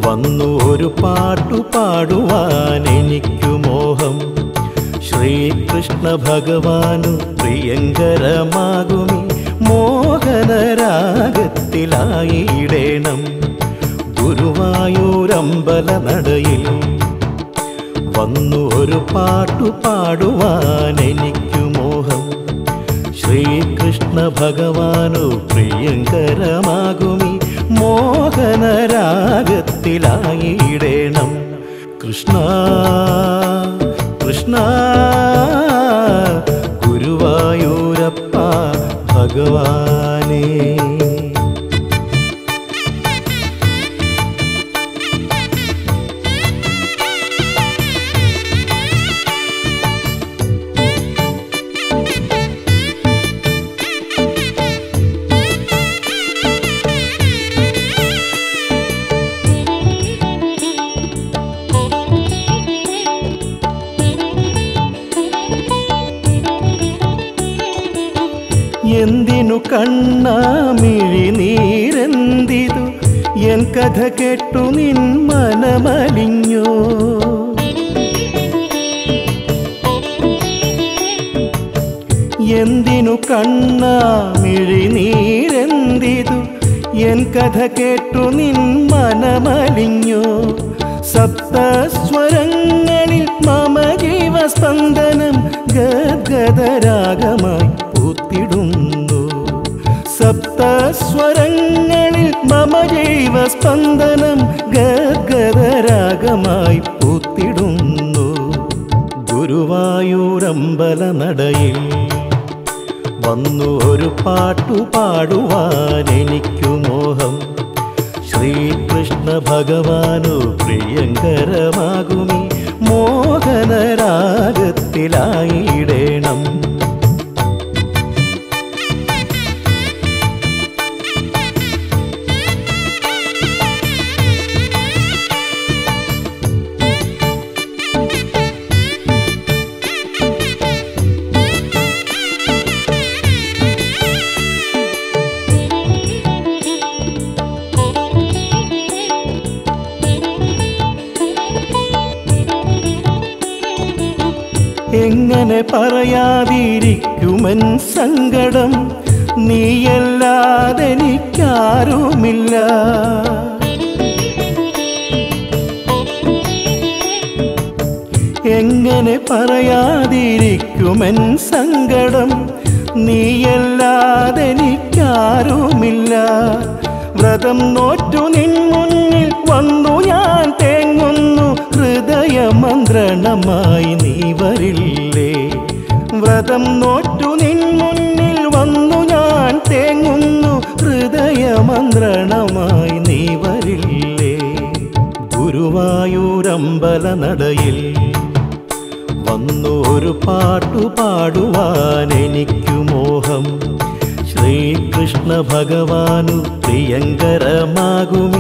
വന്നു ഒരു പാട്ടു പാടുവാൻ എനിക്കു മോഹം ശ്രീകൃഷ്ണ ഭഗവാനു പ്രിയങ്കരമാകുമി മോഹനരാഗത്തിലായിടേണം ഗുരുവായൂരമ്പല നടയിൽ വന്നു ഒരു പാട്ടു പാടുവാൻ എനിക്കു മോഹം ശ്രീകൃഷ്ണ ഭഗവാനു പ്രിയങ്കരമാകുമി മോഹനരാഗത്തിലായിടേണം കൃഷ്ണ കൃഷ്ണ ഗുരുവായൂരപ്പ ഭഗവാനേ എന്തിനു കണ്ണാമിഴിനീരെന്തിതു എൻ കഥ കേട്ടു നിൻ മനമലിഞ്ഞോ എന്തിനു കണ്ണാമിഴിനീരെന്തിതു എൻ കഥ കേട്ടു നിൻ മനമലിഞ്ഞോ സപ്തസ്വരങ്ങളിൽ മമ ജീവസ്പന്ദനം ഗദ്ഗദരാഗമായി പൂത്തിടുന്നു സപ്തസ്വരങ്ങളിൽ മമ ജീവസ്പന്ദനം ഗദ്ഗദരാഗമായി പൂത്തിടുന്നു ഗുരുവായൂരമ്പല നടയിൽ വന്നു ഒരു പാട്ടു പാടുവാൻ എനിക്കു മോഹം ശ്രീകൃഷ്ണ ഭഗവാനു പ്രിയങ്കരമാകുമി മോഹനരാഗത്തിലായിടേണം എങ്ങനെ പറയാതിരിക്കുമൻ സങ്കടം നീയല്ലാതെനിക്കാരുമില്ല എങ്ങനെ പറയാതിരിക്കുമൻ സങ്കടം നീയല്ലാതെനിക്കാരുമില്ല വ്രതം നോറ്റു നിൻ മുന്നിൽ വന്നു ഞാൻ തേങ്ങുന്നു ഹൃദയമന്ത്രണമായി നീ വരില്ലേ വ്രതം നോറ്റു നിൻ മുന്നിൽ വന്നു ഞാൻ തേങ്ങുന്നു ഹൃദയമന്ത്രണമായി നീ വരില്ലേ ഗുരുവായൂരമ്പല നടയിൽ വന്നു ഒരു പാട്ടു പാടുവാൻ എനിക്കു മോഹം ശ്രീകൃഷ്ണ ഭഗവാനു പ്രിയങ്കരമാകുമി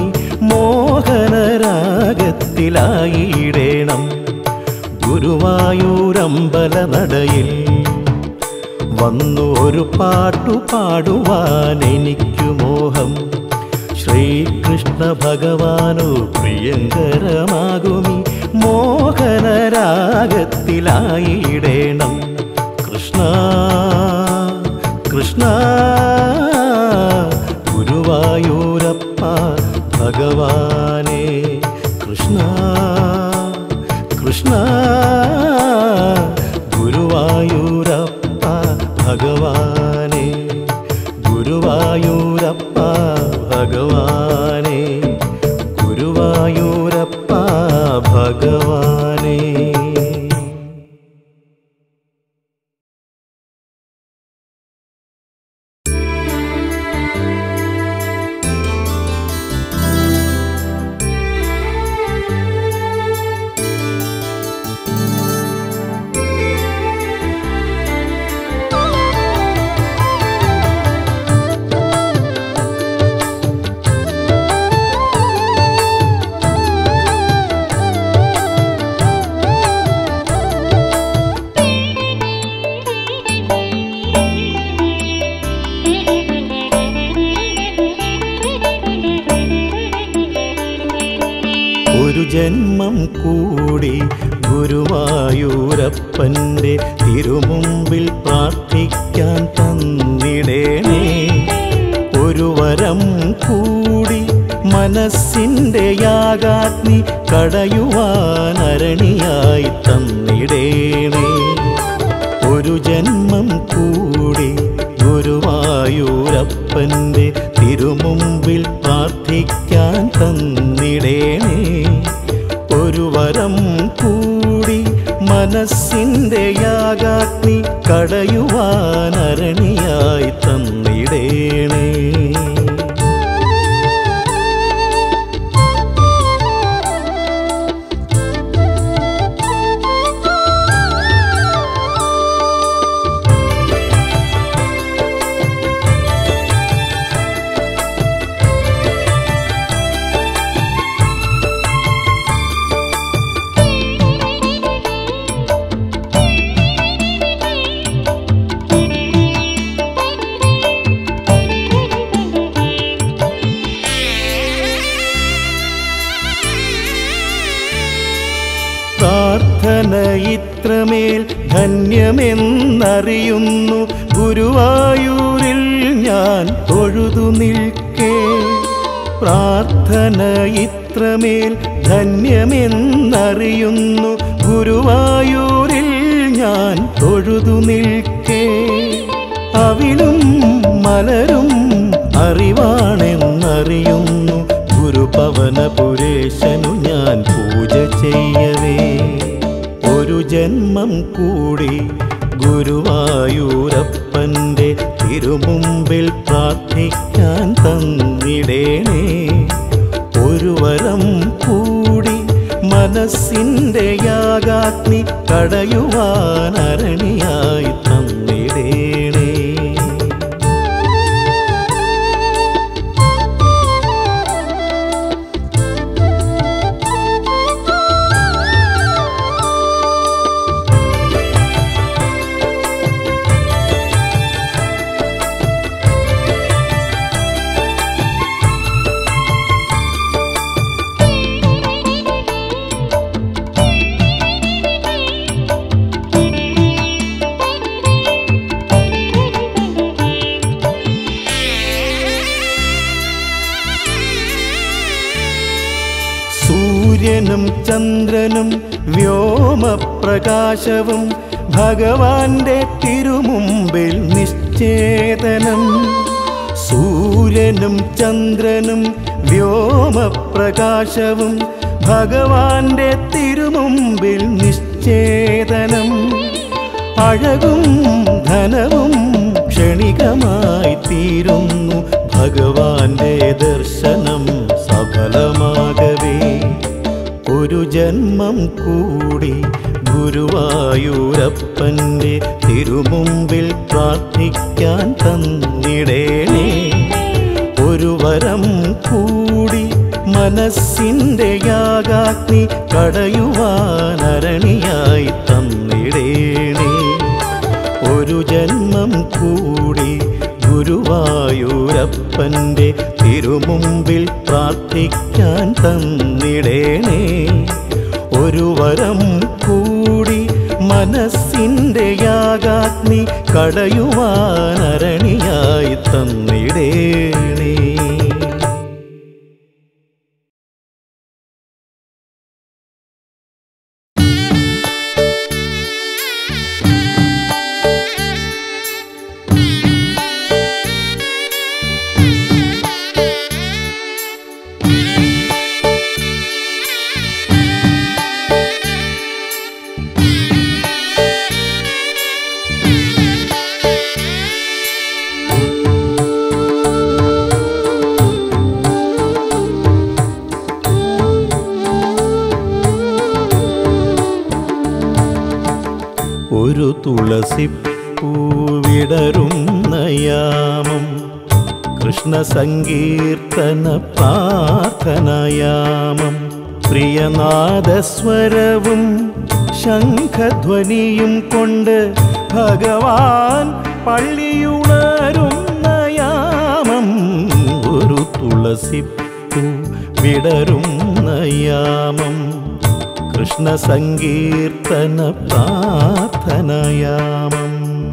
മോഹനരാഗത്തിലായിടേണം ഗുരുവായൂരമ്പല നടയിൽ വന്നു ഒരു പാട്ടു പാടുവാൻ എനിക്കു മോഹം ശ്രീകൃഷ്ണ ഭഗവാനു പ്രിയങ്കരമാകുമി മോഹനരാഗത്തിലായിടേണം കൃഷ്ണ കൃഷ്ണ ഗുരുവായൂരപ്പ ഭഗവാനേ കൃഷ്ണ കൃഷ്ണ ഗുരുവായൂരപ്പ ഭഗവാനേ ഗുരുവായൂരപ്പ ഭഗവാനേ ഗുരുവായൂരപ്പ ഭഗവാനേ ആ ഒരു ജന്മം കൂടി ഗുരുവായൂരപ്പൻ്റെ തിരുമുമ്പിൽ പ്രാർത്ഥിക്കാൻ തന്നിടേണേ ഒരു വരം കൂടി മനസ്സിൻ്റെ യാഗാഗ്നി കടയുവാനരണിയായി തന്നിടേണേ ഒരു ജന്മം കൂടി ഗുരുവായൂരപ്പൻ്റെ തിരുമുമ്പിൽ പ്രാർത്ഥിക്കാൻ തന്നിടേണേ ഒരു വരം കൂടി മനസ്സിൻ്റെ യാഗാഗ്നി കടയുവാനരണിയായി തന്നിടേണേ പ്രാർത്ഥന ഇത്രമേൽ ധന്യമെന്നറിയുന്നു ഗുരുവായൂരിൽ ഞാൻ തൊഴുതു നിൽക്കേ പ്രാർത്ഥന ഇത്രമേൽ ധന്യമെന്നറിയുന്നു ഗുരുവായൂരിൽ ഞാൻ തൊഴുതു നിൽക്കേ അവിലും മലരും അറിവാണെന്നറിയുന്നു ഗുരുപവനപുരേശനു ഞാൻ പൂജ ചെയ്യവേ ഒരു ജന്മം കൂടി ഗുരുവായൂരപ്പൻ്റെ തിരുമുമ്പിൽ പ്രാർത്ഥിക്കാൻ തന്നിടേണേ ഒരു വരം കൂടി മനസ്സിൻ്റെ യാഗാഗ്നി കടയുവാനരണിയായി തന്നിടേണേ സൂര്യനും ചന്ദ്രനും വ്യോമപ്രകാശവും ഭഗവാന്റെ തിരുമുമ്പിൽ നിശ്ചേതനം സൂര്യനും ചന്ദ്രനും വ്യോമപ്രകാശവും ഭഗവാന്റെ തിരുമുമ്പിൽ നിശ്ചേതനം അഴകും ധനവും ക്ഷണികമായി തീരുന്നു ഭഗവാന്റെ ദർശനം സഫലമാകവേ ഒരു ജന്മം കൂടി ഗുരുവായൂരപ്പൻ്റെ തിരുമുമ്പിൽ പ്രാർത്ഥിക്കാൻ തന്നിടേണേ ഒരു വരം കൂടി മനസ്സിൻ്റെ യാഗാഗ്നി കടയുവാനരണിയായി തന്നിടേണേ ഒരു ജന്മം കൂടി ഗുരുവായൂരപ്പൻ്റെ തിരുമുമ്പിൽ പ്രാർത്ഥിക്കാൻ തന്നിടേണേ ഒരു വരം കൂടി മനസ്സിൻ്റെ യാഗാഗ്നി കടയുവാനരണിയായി തന്നിടേണേ ഒരു തുളസിപ്പൂവിടരുന്ന യാമം കൃഷ്ണ സങ്കീർത്തന പ്രാർത്ഥനയാമം പ്രിയനാദസ്വരവും ശംഖധ്വനിയും കൊണ്ട് ഭഗവാൻ പള്ളിയുണരുന്ന യാമം ഒരു തുളസിപ്പൂ വിടരുന്ന യാമം കൃഷ്ണ സങ്കീർത്തന പ്രാർത്ഥനയാമം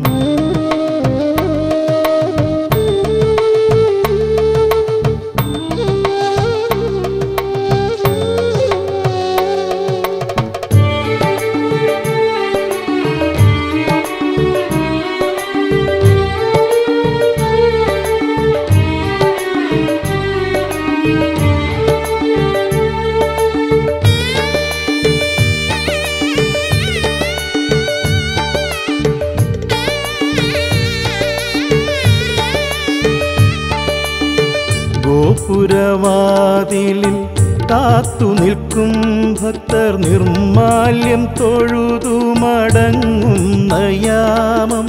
ഗോപുരവാതിലിൽ കാത്തു നിൽക്കും ഭക്തർ നിർമാല്യം തൊഴുതു മടങ്ങുന്ന യാമം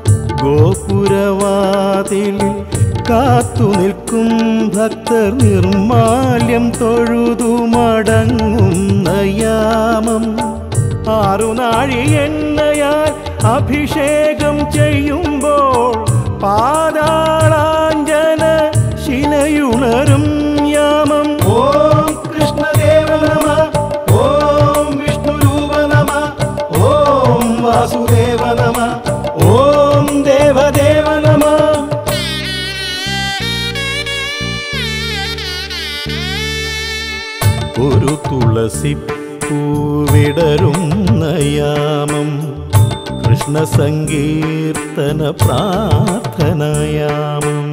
ഗോപുരവാതിലിൽ കാത്തു നിൽക്കും ഭക്തർ നിർമാല്യം തൊഴുതു മടങ്ങുന്ന യാമം ആറുനാഴി എണ്ണയാൽ അഭിഷേകം ചെയ്യുമ്പോൾ പാതാളാഞ്ജന ശിലയുണരും യാമം ഓം കൃഷ്ണദേവ നമ ഓം വിഷ്ണുരൂപ നമ ഓം വാസുദേവ നമ ഓം ദേവദേവ നമ ഒരു തുളസി പൂവിടരുന്ന യാമം കൃഷ്ണ സങ്കീർത്തന പ്രാർത്ഥനയാമം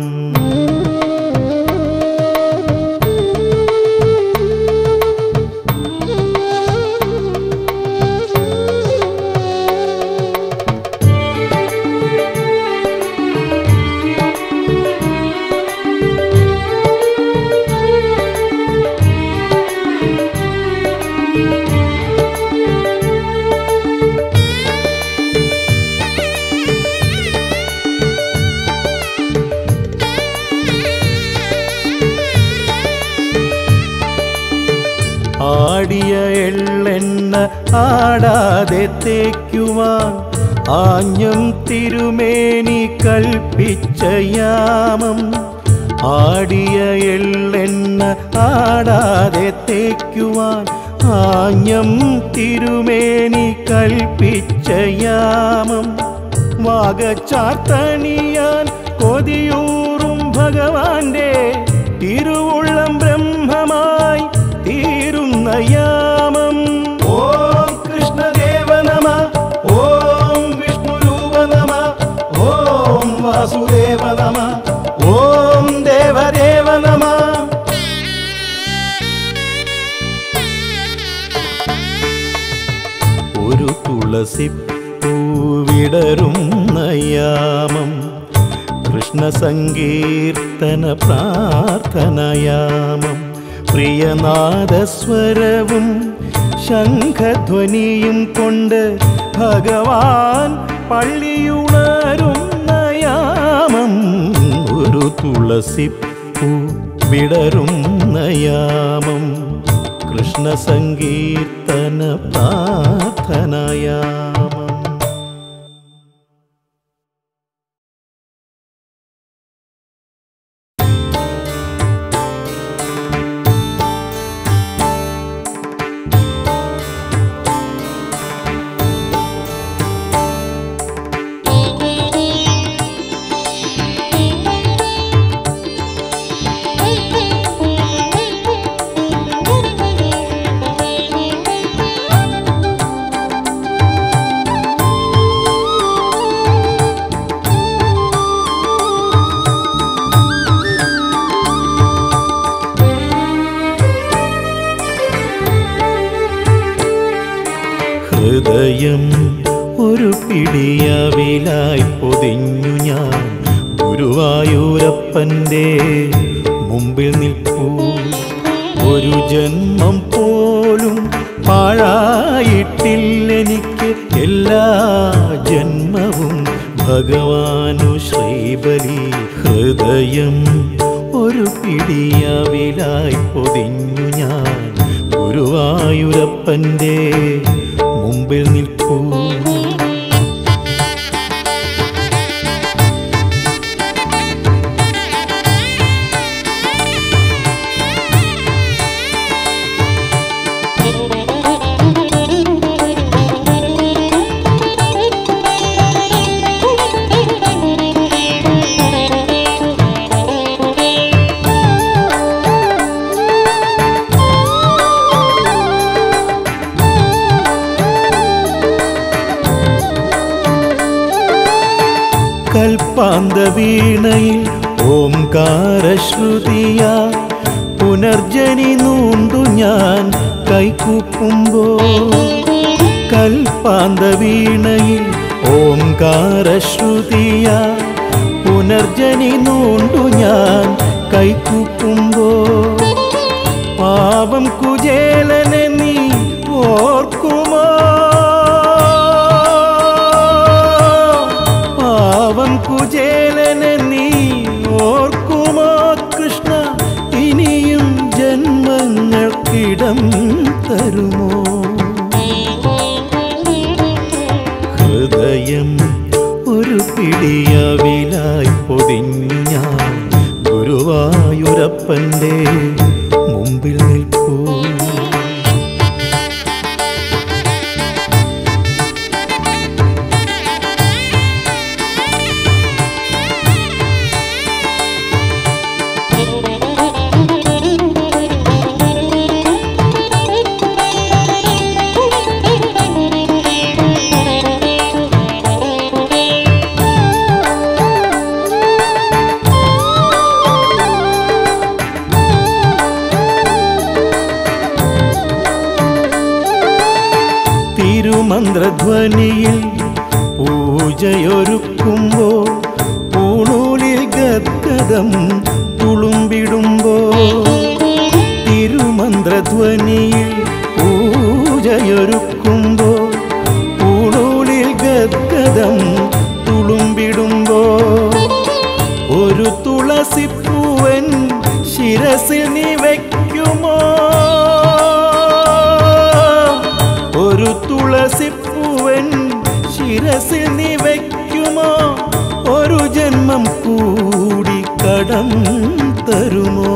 ആടിയ എള്ളെണ്ണ ആടാതെ തേക്കുവാൻ ആഞ്ഞും തിരുമേനി കൽപ്പിച്ച യാമം ആടിയ എള്ളെണ്ണ ആടാതെ തേക്കുവാൻ ആഞ്ഞം തിരുമേനി കൽപ്പിച്ച യാമം വാഗച്ചാർത്തണിയാൻ കൊതിയൂറും ഭഗവാന്റെ തിരുവുള്ളം ബ്രഹ്മമായി തീരുന്ന യാമം ഓം കൃഷ്ണദേവ നമ ഓം വിഷ്ണുരൂപ നമ ഓം വാസുദേവ നമ ഓം ദേവദേവ നമ ഒരു തുളസി പൂവിടരുന്ന യാമം കൃഷ്ണ സങ്കീർത്തന പ്രാർത്ഥനയാമം പ്രിയനാദസ്വരവും ശംഖധ്വനിയും കൊണ്ട് ഭഗവാൻ പള്ളിയുണരുന്ന യാമം ഒരു തുളസി പൂ വിടരുന്ന യാമം കൃഷ്ണ സങ്കീർത്തന പ്രാർത്ഥനയാമം ഹൃദയം ഒരു പിടിയവിലായി പൊതിഞ്ഞു ഞാൻ ഗുരുവായൂരപ്പൻ്റെ മുമ്പിൽ നിൽപ്പൂ ഒരു ജന്മം പോലും പാഴായിട്ടില്ലെനിക്ക് എല്ലാ ജന്മവും ഭഗവാനു ശ്രീബലി ഹൃദയം ഒരു പിടിയവിലായി പൊതിഞ്ഞു ഞാൻ ഗുരുവായൂരപ്പൻ്റെ മുമ്പിൽ നിൽപ്പൂ കൽപ്പാന്ത വീണയിൽ ഓംകാരശ്രുതിയ പുനർജനി നൂണ്ടു ഞാൻ കൈകൂപ്പുമ്പോ കൽപ്പാന്ത വീണയിൽ ഓംകാരശ്രുതിയ പുനർജനി നൂണ്ടു ഞാൻ കൈകൂപ്പുമ്പോ പാപം കുചേലനെ നീ ഓർക്കുമോ പാവം കുചേലനെ നീ ഓർക്കുമോ കൃഷ്ണ ഇനിയും ജന്മങ്ങൾക്കിടം തരുമോ ഹൃദയം ഒരു പിടിയവിലായി പൊതിഞ്ഞു ഞാൻ ഗുരുവായൂരപ്പൻ്റെ മുമ്പിൽ നിൽപ്പൂ തിരുമന്ത്രധ്വനിയിൽ പൂജയൊരുക്കുമ്പോൾ പൂണൂലിൽ ഗദ്ഗതം തുളുമ്പിടുമ്പോൾ തിരുമന്ത്രധ്വനിയിൽ പൂജയൊരുക്കുമ്പോൾ പൂണൂലിൽ ഗദ്ഗതം തുളുമ്പിടുമ്പോൾ ഒരു തുളസിപ്പൂവൻ ശിരസിൽ നീ വയ്ക്കുമോ ഒരു തുളസിപ്പൂവൻ ശിരസിൽ നീ വയ്ക്കുമോ ഒരു ജന്മം കൂടി കടം തരുമോ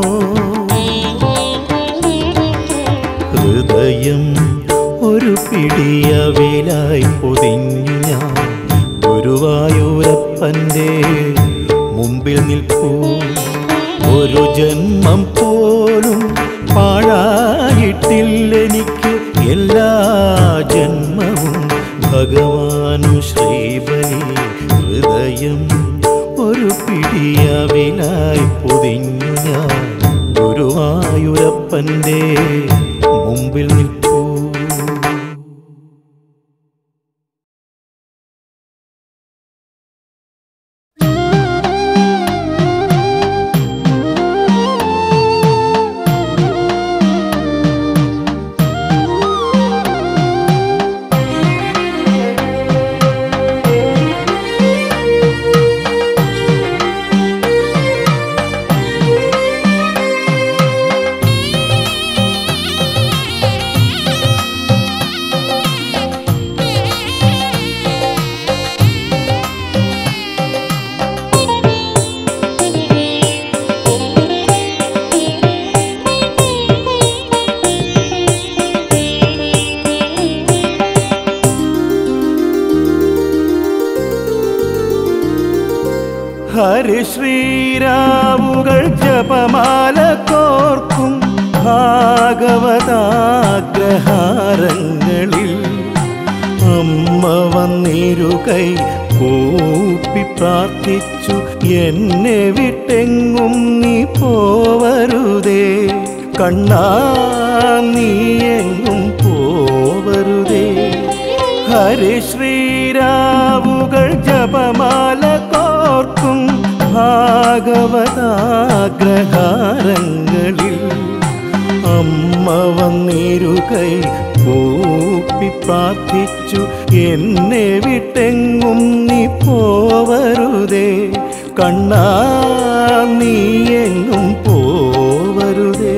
ഹൃദയം ഒരു പിടിയവിലായി പൊതിഞ്ഞു ഞാൻ ഗുരുവായൂരപ്പൻ്റെ മുമ്പിൽ നിൽപ്പൂ ഒരു ജന്മം പോലും പാഴായിട്ടില്ലെനിക്ക് എല്ലാ ജന്മവും ഭഗവാനു ശ്രീബലി ഹൃദയം ഒരു പിടിയവിലായി പൊതിഞ്ഞു ഞാൻ ഗുരുവായൂരപ്പൻ്റെ മുമ്പിൽ നിൽപ്പൂ ഹരിശ്രീരാവുകൾ ജപമാല കോർക്കും ഭാഗവതാഗ്രഹാരങ്ങളിൽ അമ്മ വന്നിരുകൈ കൂപ്പി പ്രാർത്ഥിച്ചു എന്നെ വിട്ടെങ്ങും നീ പോവരുതേ കണ്ണാ നീ എങ്ങും പോവരുതേ ഹരിശ്രീരാവുകൾ ജപമാല കോർക്കും ഭാഗവതാഗ്രഹാരങ്ങളിൽ അമ്മ വന്നിരുകൈ കൂപ്പി പ്രാർത്ഥിച്ചു എന്നെ വിട്ടെങ്ങും നീ പോവരുതേ കണ്ണാ നീ എങ്ങും പോവരുതേ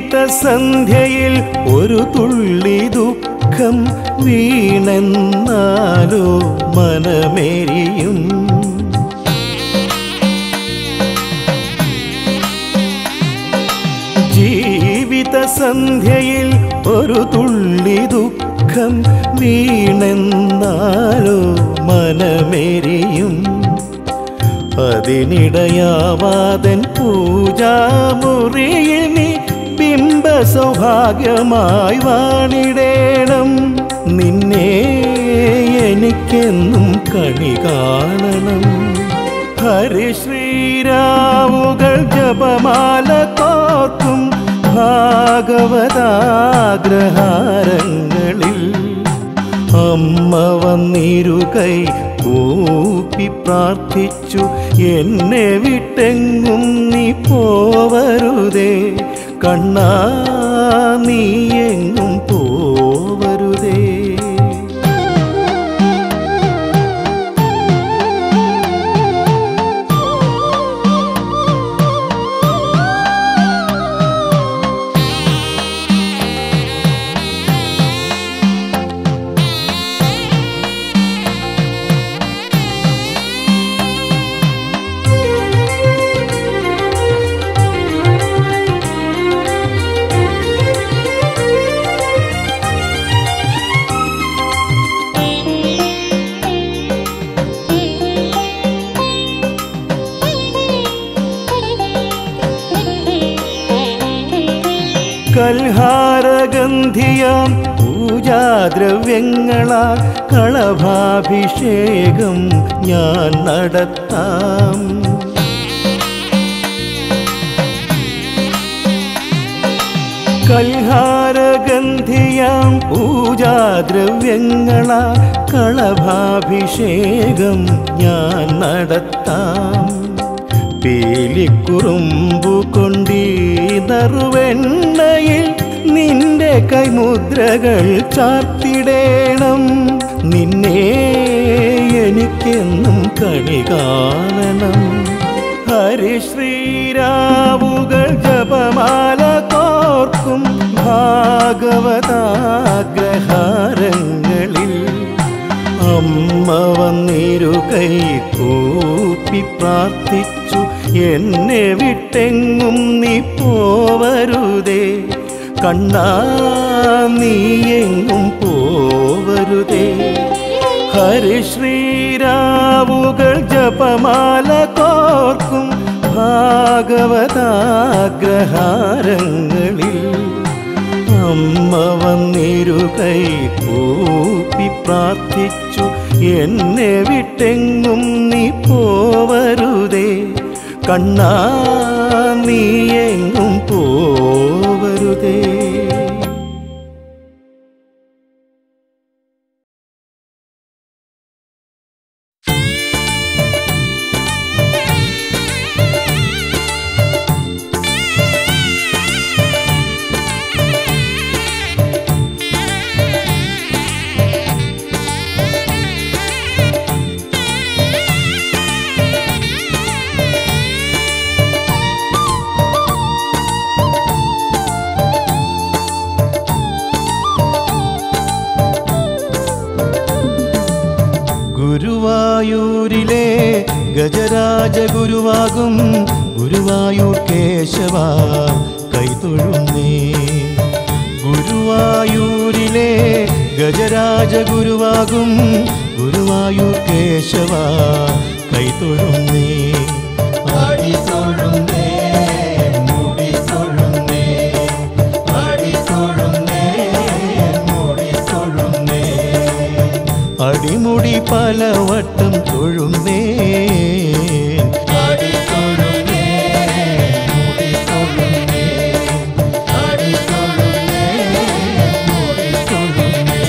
സന്ധ്യയിൽ ഒരു തുള്ളി ദുഃഖം വീണെന്നാലോ മനമേരിയും ജീവിത സന്ധ്യയിൽ ഒരു തുള്ളി ദുഃഖം വീണെന്നാലോ മനമേരിയും അതിനിടയാവാതൻ പൂജാമുറിയിൽ നീ ബിംബ സൗഭാഗ്യമായി വാണിടേണം നിന്നെ എനിക്കെന്നും കണി കാണണം ഹരിശ്രീരാവുകൾ ജപമാല കോർക്കും ഭാഗവതാഗ്രഹാരങ്ങളിൽ അമ്മ വന്നിരു കൈ കൂപ്പി പ്രാർത്ഥിച്ചു എന്നെ വിട്ടെങ്ങും നീ പോവരുതേ കണ്ണാ നീ എങ്ങും പോവരുതേ കൽഹാരഗന്ധിയാം പൂജാദ്രവ്യങ്ങളാൽ കളഭാഭിഷേകം ഞാൻ നടത്താം കൽഹാരഗന്ധിയാം പൂജാദ്രവ്യങ്ങളാൽ കളഭാഭിഷേകം ഞാൻ നടത്താം പീലിക്കുറുമ്പു കൊണ്ടീ നറുവെണ്ണയിൽ നിന്റെ കൈമുദ്രകൾ ചാർത്തിടേണം നിന്നെ എനിക്കെന്നും കണി കാണണം ഹരിശ്രീരാവുകൾ ജപമാല കോർക്കും ഭാഗവതാഗ്രഹാരങ്ങളിൽ അമ്മ വന്നിരു കൈ കൂപ്പി പ്രാർത്ഥിച്ചു എന്നെ വിട്ടെങ്ങും നീ പോവരുതേ കണ്ണാ നീ എങ്ങും പോവരുതേ ഹരിശ്രീരാവുകൾ ജപമാല കോർക്കും ഭാഗവതാഗ്രഹാരങ്ങളിൽ അമ്മ വന്നിരു കൈ കൂപ്പി പ്രാർത്ഥിച്ചു എന്നെ വിട്ടെങ്ങും നീ പോവരുതേ കണ്ണാ നീ എങ്ങും പോവരുതേ ഗുരുവായൂരിലെ ഗജരാജ ഗുരുവാകും ഗുരുവായൂർ കേശവ കൈതൊഴുന്നേ ഗുരുവായൂരിലെ ഗജരാജ ഗുരുവാകും ഗുരുവായൂർ കേശവ കൈതൊഴുന്നേ ആടി തൊഴുന്നേ മുടി തൊഴുന്നേ ആടി തൊഴുന്നേ മുടി തൊഴുന്നേ അടിമുടി പലവട്ടം തൊഴുന്നേ അടി തൊഴുന്നേ മുടി തൊഴുന്നേ അടി തൊഴുന്നേ മുടി തൊഴുന്നേ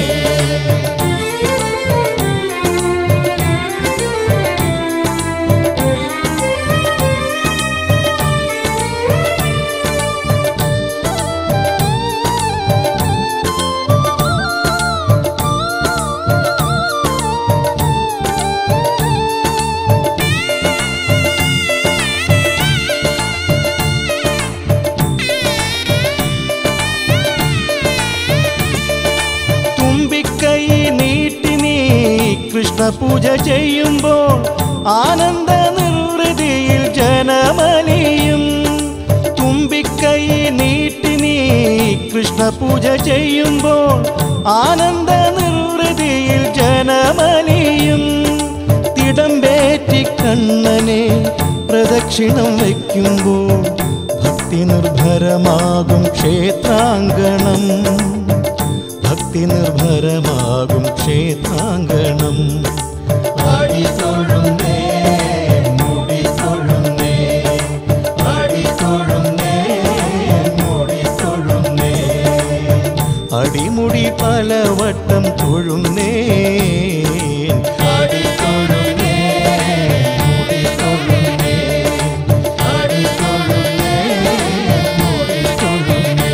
കൃഷ്ണപൂജ ചെയ്യുമ്പോൾ ആനന്ദ നിർവൃതിയിൽ ജനമലിയും തുമ്പിക്കൈ നീട്ടി നീ കൃഷ്ണപൂജ ചെയ്യുമ്പോൾ ആനന്ദ നിർവൃതിയിൽ ജനമലിയും തിടമ്പേറ്റി കണ്ണനെ പ്രദക്ഷിണം വയ്ക്കുമ്പോൾ ഭക്തി നിർഭരമാകും ക്ഷേത്രാങ്കണം ഭക്തി നിർഭരമാകും ക്ഷേത്രാങ്കണം ആടി തൊഴുന്നേ മുടി തൊഴുന്നേ ആടി തൊഴുന്നേ മുടി തൊഴുന്നേ അടിമുടി പലവട്ടം തൊഴുന്നേ ആടി തൊഴുന്നേ മുടി തൊഴുന്നേ ആടി തൊഴുന്നേ മുടി തൊഴുന്നേ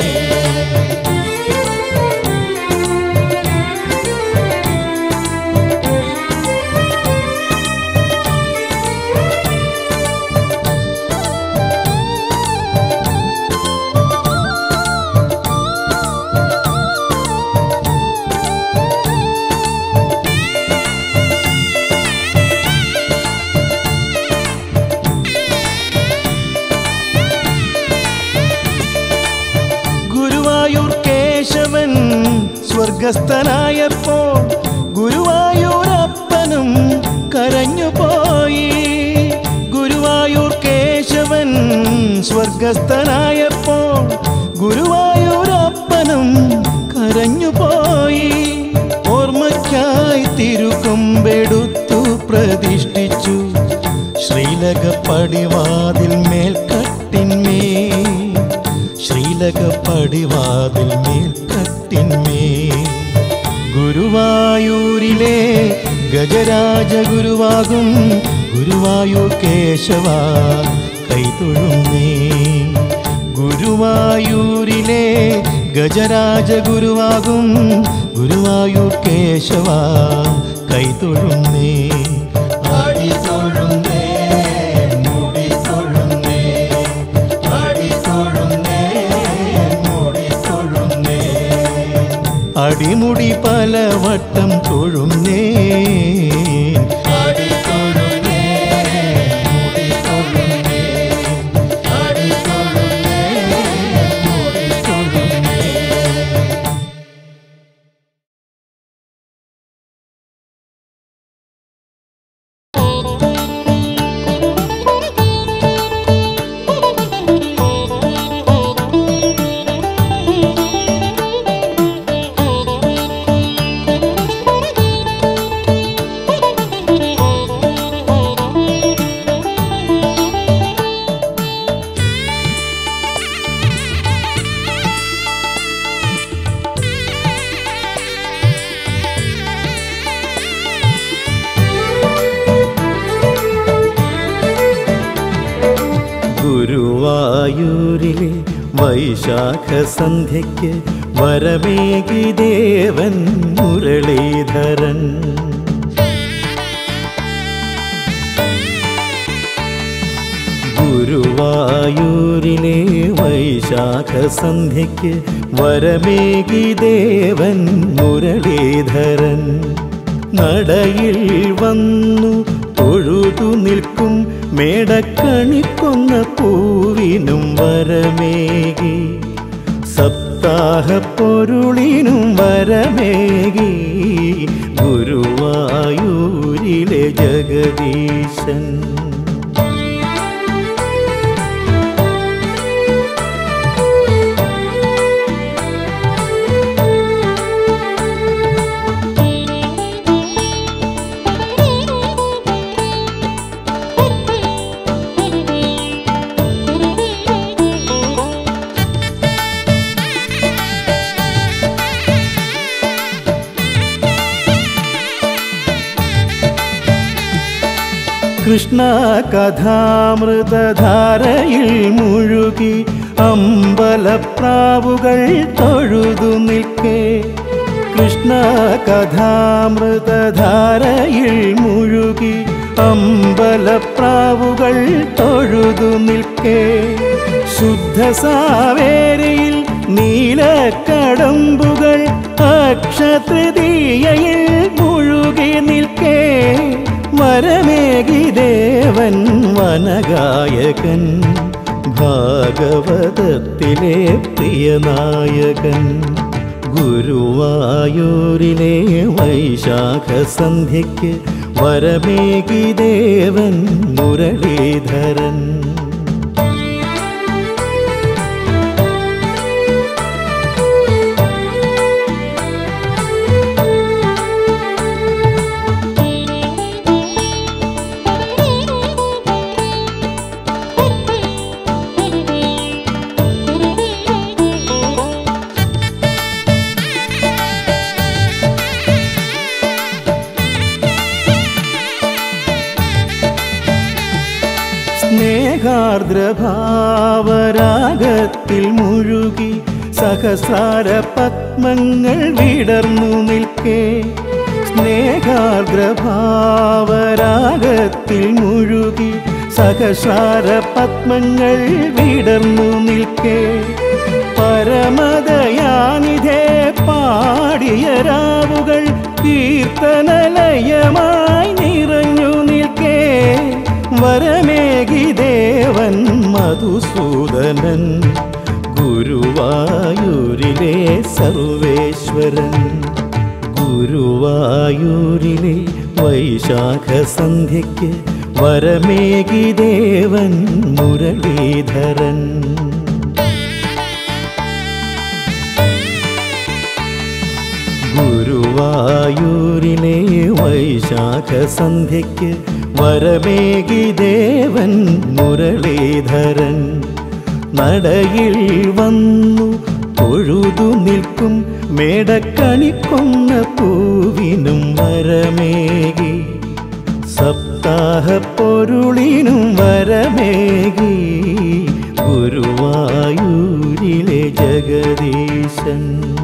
ഗുരുവായൂർ കേശവൻ സ്വർഗസ്ഥനായപ്പോൾ ഗുരുവായൂരപ്പനും കരഞ്ഞുപോയി ഗുരുവായൂർ കേശവൻ സ്വർഗസ്ഥനായപ്പോൾ ഗുരുവായൂരപ്പനും കരഞ്ഞുപോയി ഓർമ്മയ്ക്കായി തിരുകൊമ്പെടുത്തു പ്രതിഷ്ഠിച്ചു ശ്രീലക പടിവാതിൽ മേൽക്കട്ടിന്മേ ശ്രീലക പടിവാതിൽ മേൽക്കട്ടിന്മേ ഗുരുവായൂരിലെ ഗജരാജ ഗുരുവാകും ഗുരുവായൂർ കേശവ കൈതൊഴുന്നേ ഗുരുവായൂരിലെ ഗജരാജ ഗുരുവാകും ഗുരുവായൂർ കേശവ കൈതൊഴുന്നേ ആടി തൊഴുന്നേ മുടി തൊഴുന്നേ ആടി തൊഴുന്നേ മുടി തൊഴുന്നേ അടിമുടി പലവട്ടം തൊഴുന്നേ ആടി തൊഴുന്നേ മുടി തൊഴുന്നേ ആടി തൊഴുന്നേ മുടി തൊഴുന്നേ ഗുരുവായൂരിലെ വൈശാഖ സന്ധ്യയ്ക്ക് വരമേകി ദേവൻ മുരളീധരൻ ഗുരുവായൂരിലെ വൈശാഖ സന്ധ്യയ്ക്ക് വരമേകി ദേവൻ മുരളീധരൻ നടയിൽ വന്നു തൊഴുതു നിൽക്കും മേടക്കണിക്കൊന്ന പൂവിനും വരമേകി സപ്താഹ പൊരുളിനും വരമേകി ഗുരുവായൂരിലെ ജഗദീശൻ കൃഷ്ണ കഥാമൃതധാരയിൽ മുഴുകി അമ്പലപ്രാവുകൾ തൊഴുതു നിൽക്കേ കൃഷ്ണ കഥാമൃതധാരയിൽ മുഴുകി അമ്പലപ്രാവുകൾ തൊഴുതു നിൽക്കേ ശുദ്ധ സാവേരിയിൽ നീലക്കടമ്പുകൾ അക്ഷതൃതീയയിൽ മുഴുകി നിൽക്കേ ഗണഗായകൻ ഭാഗവതത്തിലെ പ്രിയനായകൻ ഗുരുവായൂരിലെ വൈശാഖ സന്ധ്യയ്ക്ക് വരമേകി ദേവൻ മുരളീധരൻ സ്നേഹാർദ്രഭാവരാഗത്തിൽ മുഴുകി സഹസ്രാര പത്മങ്ങൾ വിടർന്നു നിൽക്കേ സ്നേഹാർദ്രഭാവരാഗത്തിൽ മുഴുകി സഹസ്രാര പത്മങ്ങൾ വിടർന്നു നിൽക്കേ പരമദയാനിധേ പാടിയ രാവുകൾ കീർത്തനലയമായി നിറഞ്ഞു നിൽക്കേ വരമേകി ദേവൻ മധുസൂദനൻ ഗുരുവായൂരിലെ സർവേശ്വരൻ ഗുരുവായൂരിലെ വൈശാഖ സന്ധ്യയ്ക്ക് വരമേകി ദേവൻ മുരളീധരൻ ഗുരുവായൂരിലെ വൈശാഖ സന്ധ്യയ്ക്ക് വരമേകി ദേവൻ മുരളീധരൻ നടയിൽ വന്നു തൊഴുതു നിൽക്കും മേടക്കണിക്കൊന്ന പൂവിനും വരമേകി സപ്താഹ പൊരുളിനും വരമേകി ഗുരുവായൂരിലെ ജഗദീശൻ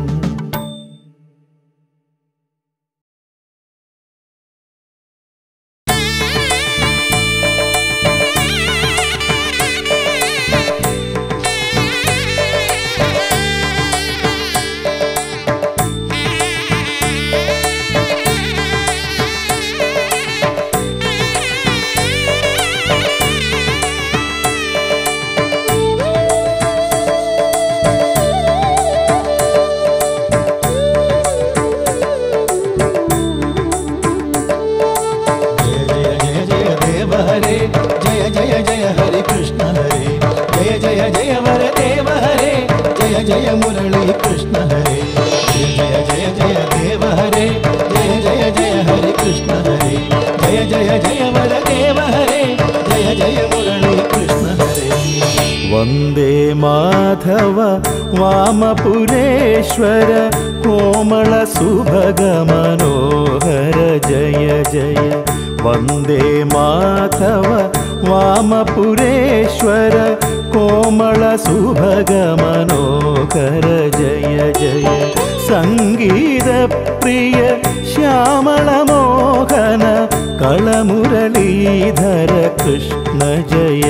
जय जय जय जय देव हरे जय जय जय हरे कृष्ण हरे जय जय जय वर देव हरे जय जय मुरली कृष्ण हरे जय जय जय जय देव हरे जय जय जय हरे कृष्ण हरे जय जय जय वर देव हरे जय जय मुरली कृष्ण हरे വന്ദേ മാധവ വാമപുരേശ്വര കോമള സുഭഗ മനോഹര ജയ ജയ വന്ദേ മാധവ വാമപുരേശ്വര കോമള സുഭഗ മനോഹര ജയ ജയ സംഗീത പ്രിയ ശ്യാമള മോഹന കളമുരളീധര കൃഷ്ണ ജയ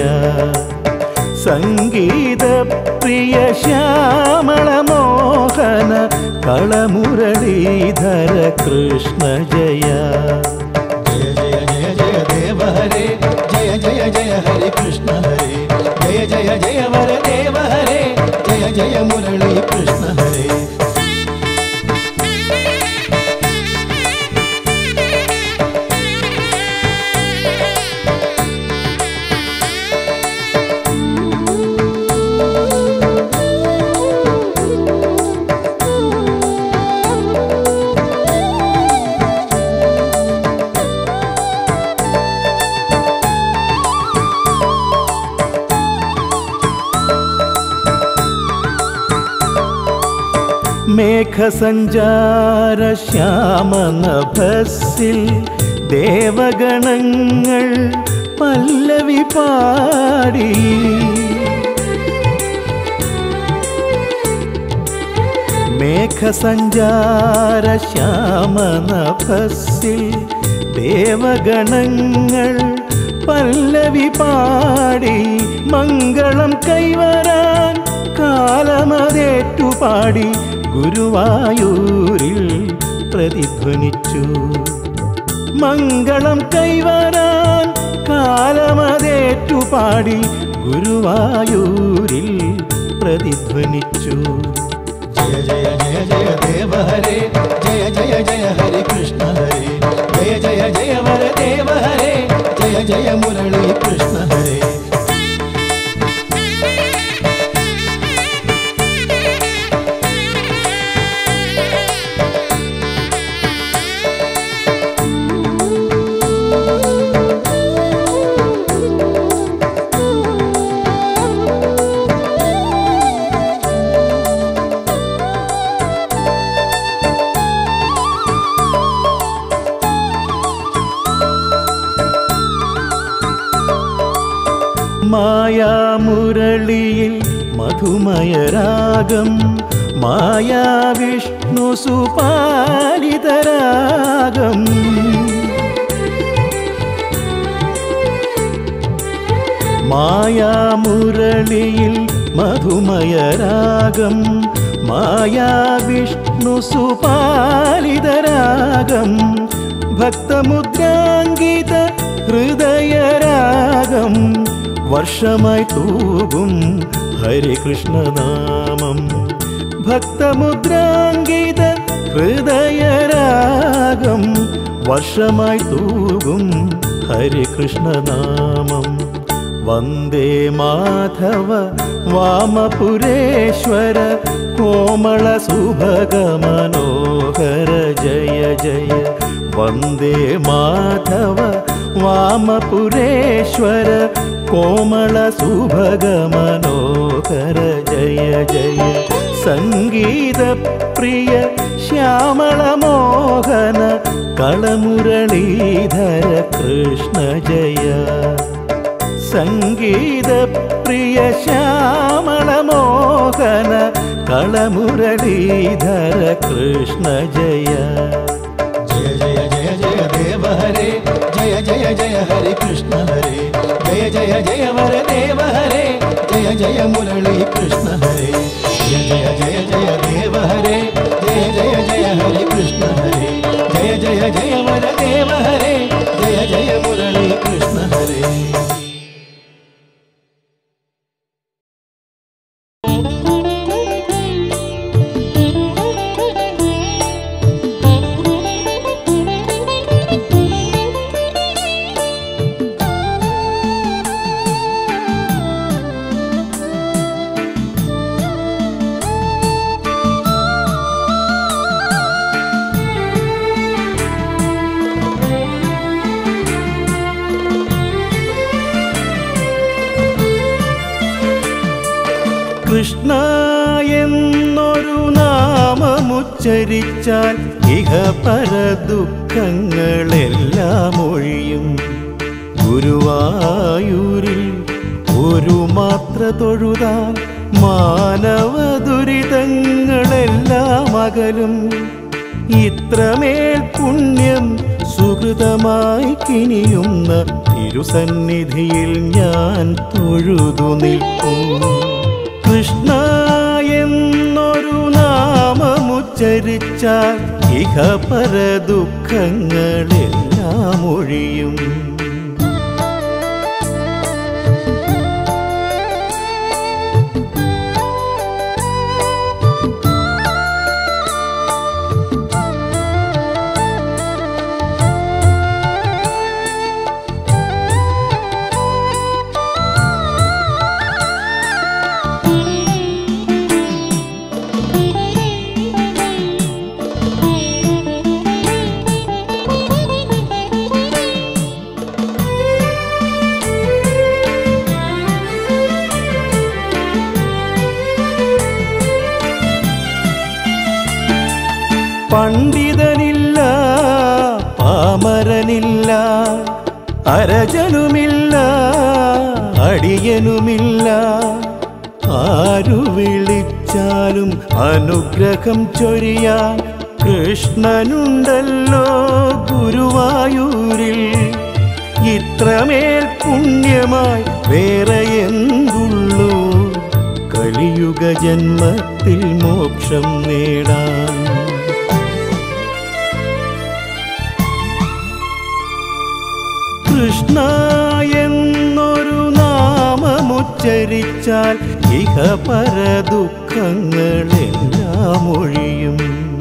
സംഗീത പ്രിയ ശ്യാമള മോഹന കളമുരളീധര കൃഷ്ണ ജയ जय जय जय जय देव हरे जय जय जय हरे कृष्ण हरे जय जय जय वर देव हरे जय जय मुरली कृष्ण हरे മേഘസഞ്ചാര ശ്യാമനഭസിൽ ദേവഗണങ്ങൾ പല്ലവി പാടി മേഘസഞ്ചാര ശ്യാമനഭസിൽ ദേവഗണങ്ങൾ പല്ലവി പാടി മംഗളം കൈവരാൻ കാലമതേറ്റുപാടി ഗുരുവായൂരിൽ പ്രതിധ്വനിച്ചു മംഗളം കൈവരാൻ കാലമതേറ്റുപാടി ഗുരുവായൂരിൽ പ്രതിധ്വനിച്ചു ജയ ജയ ജയ ജയ ദേവ ഹരേ ജയ ജയ ജയ ഹരി കൃഷ്ണ ഹരേ ജയ ജയ ജയ വര ദേവ ഹരേ ജയ ജയ മുരളി കൃഷ്ണ ഹരേ മായാമുരളിയിൽ മധുമയരാഗം മായാവിഷ്ണു സുപാലിതരാഗം മായാമുരളിയിൽ മധുമയരാഗം മായാവിഷ്ണു സുപാലിതരാഗം ഭക്തമുദ്രാങ്കിത ഹൃദയരാഗം വർഷമായി തൂകും ഹരികൃഷ്ണനാമം ഭക്തമുദ്രാങ്കിത ഹൃദയരാഗം വർഷമായി തൂകും ഹരികൃഷ്ണനാമം വന്ദേ മാധവ വാമപുരേശ്വര കോമള സുഭഗ മനോഹര ജയ ജയ വന്ദേ മാധവ വാമപുരേശ്വര കോമള സുഭഗ മനോഹര ജയ ജയ സംഗീത പ്രിയ ശ്യാമള മോഹന കളമുരളീധര കൃഷ്ണ ജയ സംഗീത പ്രിയ ശ്യാമള മോഹന കളമുരളീധര കൃഷ്ണ ജയ ജയ ജയ ജയ ജയ ദേവ ഹരേ ജയ ജയ ജയ ഹരി കൃഷ്ണ ഹരേ ജയ ജയ ജയ വര ദേവ ഹരേ ജയ ജയ മുരളി കൃഷ്ണ ഹരേ ജയ ജയ ജയ ജയ ദേവ ഹരേ ജയ ജയ ജയ ഹരി കൃഷ്ണ ഹരേ ജയ ജയ ജയ വര ദേവ ഹരേ ജയ ജയ മുരളി കൃഷ്ണ ഹരേ കൃഷ്ണ എന്നൊരു നാമമുച്ചരിച്ചാൽ ഇഹ പര ദുഃഖങ്ങളെല്ലാം ഒഴിയും ഗുരുവായൂരിൽ ഒരു മാത്ര തൊഴുതാൽ മാനവ ദുരിതങ്ങളെല്ലാം അകലും ഇത്രമേൽ പുണ്യം സുഹൃതമായി കിനിയുന്ന തിരുസന്നിധിയിൽ ഞാൻ തൊഴുതു നിൽക്കൂ കൃഷ്ണ എന്നൊരു നാമമുച്ചരിച്ചാൽ ഇഹ പര ദുഃഖങ്ങളെല്ലാം ഒഴിയും പണ്ഡിതനില്ല പാമരനില്ല അരജനുമില്ല അടിയനുമില്ല ആരു വിളിച്ചാലും അനുഗ്രഹം ചൊരിയാൻ കൃഷ്ണനുണ്ടല്ലോ ഗുരുവായൂരിൽ ഇത്രമേൽ പുണ്യമായി വേറെ എന്തുള്ളൂ കലിയുഗ ജന്മത്തിൽ മോക്ഷം നേടാൻ കൃഷ്ണ എന്നൊരു നാമമുച്ചരിച്ചാൽ ഇഹ പര ദുഃഖങ്ങളെല്ലാം ഒഴിയും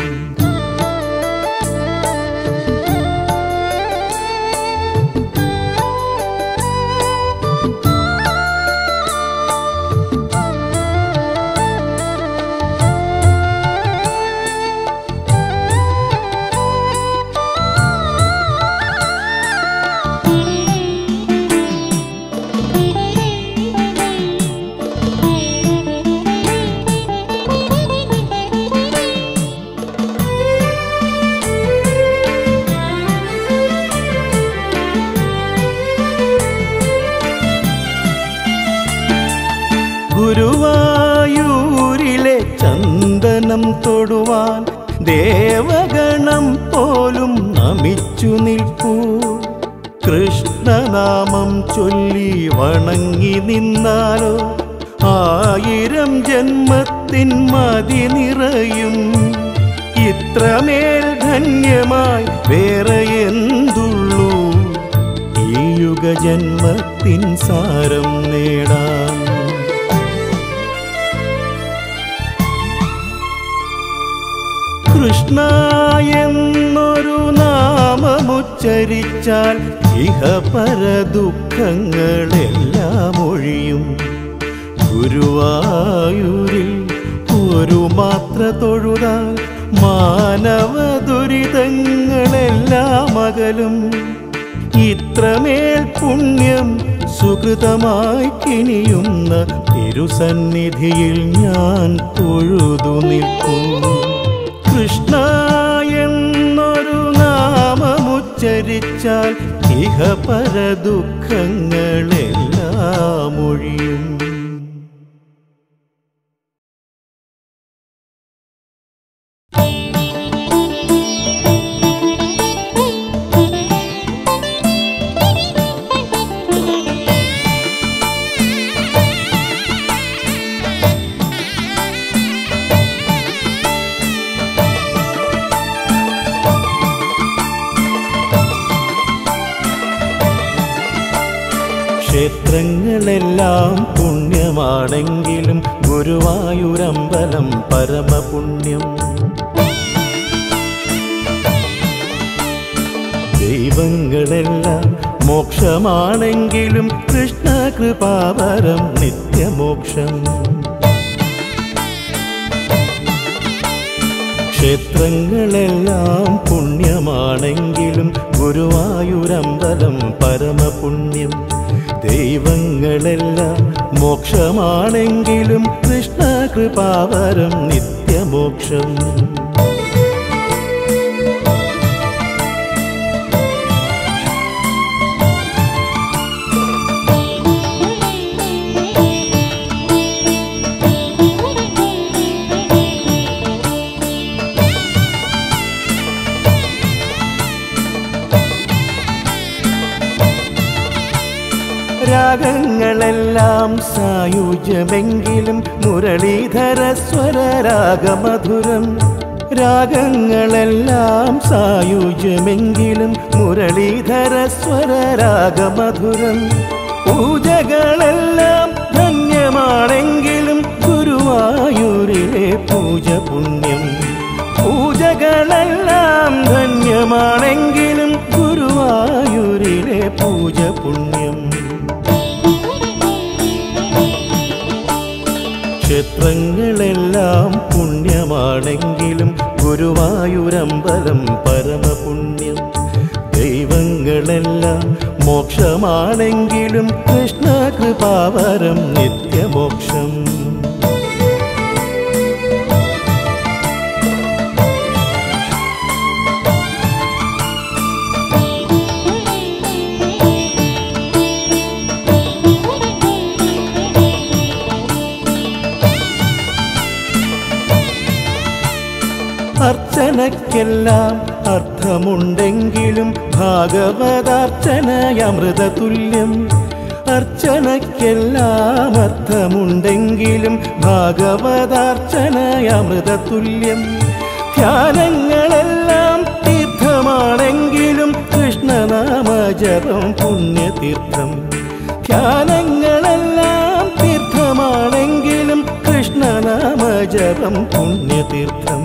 ഗുരുവായൂരിലെ ചന്ദനം തൊടുവാൻ ദേവഗണം പോലും നമിച്ചു നിൽപ്പൂ കൃഷ്ണനാമം ചൊല്ലി വണങ്ങി നിന്നാലോ ആയിരം ജന്മത്തിൻ മതി നിറയും ഇത്രമേൽ ധന്യമായി വേറെ എന്തുള്ളൂ ഈ യുഗജന്മത്തിൻ സാരം നേടാം കൃഷ്ണ എന്നൊരു നാമമുച്ചരിച്ചാൽ ഇഹ പര ദുഃഖങ്ങളെല്ലാം ഒഴിയും ഗുരുവായൂരിൽ ഒരു മാത്ര തൊഴുതാൽ മാനവ ദുരിതങ്ങളെല്ലാം അകലും ഇത്രമേൽ പുണ്യം സുഹൃതമായി കിനിയുന്ന തിരുസന്നിധിയിൽ ഞാൻ തൊഴുതു നിൽക്കും കൃഷ്ണ എന്നൊരു നാമമുച്ചരിച്ചാൽ ഇഹ പര ദുഃഖങ്ങളെല്ലാം ഒഴിയും ക്ഷേത്രങ്ങളെല്ലാം പുണ്യമാണെങ്കിലും ഗുരുവായൂരമ്പലം പരമപുണ്യം ദൈവങ്ങളെല്ലാം മോക്ഷമാണെങ്കിലും കൃഷ്ണ കൃപാവരം നിത്യമോക്ഷം ക്ഷേത്രങ്ങളെല്ലാം പുണ്യമാണെങ്കിലും ഗുരുവായൂരമ്പലം പരമപുണ്യം ദൈവങ്ങളെല്ലാം മോക്ഷമാണെങ്കിലും കൃഷ്ണ കൃപാവരം നിത്യമോക്ഷം രാഗങ്ങളെല്ലാം സായുജ്യമെങ്കിലും മുരളീധര സ്വരരാഗമധുരം രാഗങ്ങളെല്ലാം സായുജ്യമെങ്കിലും മുരളീധര സ്വരരാഗമധുരം പൂജകളെല്ലാം ധന്യമാണെങ്കിലും ഗുരുവായൂരിലെ പൂജ പുണ്യം പൂജകളെല്ലാം ധന്യമാണെങ്കിലും ഗുരുവായൂരിലെ പൂജ പുണ്യം ക്ഷേത്രങ്ങളെല്ലാം പുണ്യമാണെങ്കിലും ഗുരുവായൂരമ്പലം പരമപുണ്യം ദൈവങ്ങളെല്ലാം മോക്ഷമാണെങ്കിലും കൃഷ്ണ കൃപാവരം നിത്യമോക്ഷം അർച്ചനയ്ക്കെല്ലാം അർത്ഥമുണ്ടെങ്കിലും ഭാഗവതാർച്ചനയമൃതതുല്യം അർച്ചനയ്ക്കെല്ലാം അർത്ഥമുണ്ടെങ്കിലും ഭാഗവതാർച്ചനയമൃതതുല്യം ധ്യാനങ്ങളെല്ലാം തീർത്ഥമാണെങ്കിലും കൃഷ്ണനാമ ജപ ജപം പുണ്യതീർത്ഥം ധ്യാനങ്ങളെല്ലാം തീർത്ഥമാണെങ്കിലും കൃഷ്ണനാമ ജപം പുണ്യതീർത്ഥം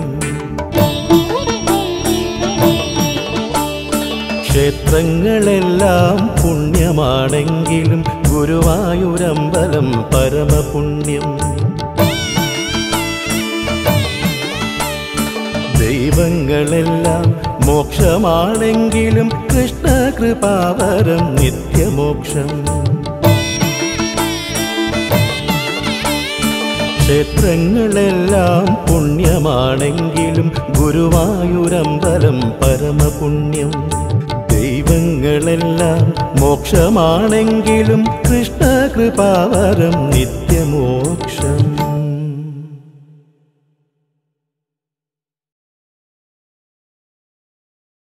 ക്ഷേത്രങ്ങളെല്ലാം പുണ്യമാണെങ്കിലും ഗുരുവായൂരമ്പലം പരമപുണ്യം ദൈവങ്ങളെല്ലാം മോക്ഷമാണെങ്കിലും കൃഷ്ണ കൃപാവരം നിത്യമോക്ഷം ക്ഷേത്രങ്ങളെല്ലാം പുണ്യമാണെങ്കിലും ഗുരുവായൂരമ്പലം പരമപുണ്യം ദൈവങ്ങളെല്ലാം മോക്ഷമാണെങ്കിലും കൃഷ്ണ കൃപാവരം നിത്യമോക്ഷം